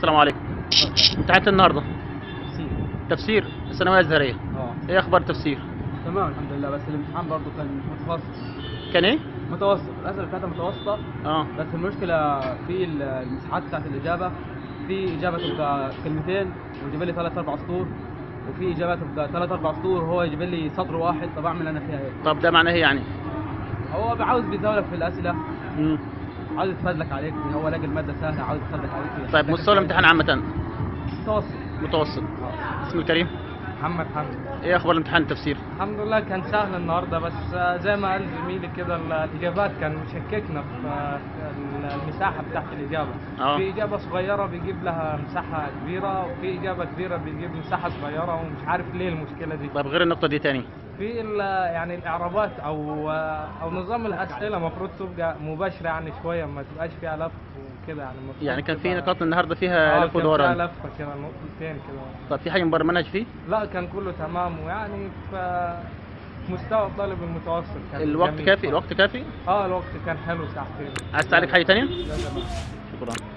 السلام عليكم امتحانات النهارده تفسير تفسير الثانويه الازهريه اه ايه اخبار التفسير تمام الحمد لله بس الامتحان برضه كان متوسط كان ايه متوسط الاسئله بتاعتها متوسطه اه بس المشكله في ال- المساحات بتاعت الاجابه في اجابه تبقى كلمتين ويجيب لي ثلاث اربع سطور وفي اجابه تبقى ثلاث اربع سطور وهو يجيب لي سطر واحد طب اعمل انا فيها ايه؟ طب ده معناه ايه يعني هو عاوز بيزاولك في الاسئله مم. عاوز يتفادلك عليك هو لاقي الماده سهله عاوز يتفادلك عليك فيها طيب مستوى الامتحان عامه متوسط متوسط اسم الكريم محمد حمد ايه اخبار الامتحان التفسير الحمد لله كان سهل النهارده بس زي ما قال زميلي كده ال- الاجابات كان مشككنا في في المساحه بتاعت الاجابه اه. في اجابه صغيره بيجيب لها مساحه كبيره وفي اجابه كبيره بيجيب مساحه صغيره ومش عارف ليه المشكله دي طب غير النقطه دي تاني في ال- يعني الاعرابات او او نظام الاسئله المفروض تبقى مباشره يعني شويه ما تبقاش فيها لف وكده يعني المفروض يعني كان في تبقى- نقاط النهارده اه فيها لف كان فيها ودوران لفه كده نقطتين كده طب في حاجه من بره المنهج فيه لا كان كله تمام ويعني في مستوى الطالب المتوسط كان الوقت جميل كافي خالص. الوقت كافي اه الوقت كان حلو ساعتين عايز تعالج حاجه تانية لا تمام شكرا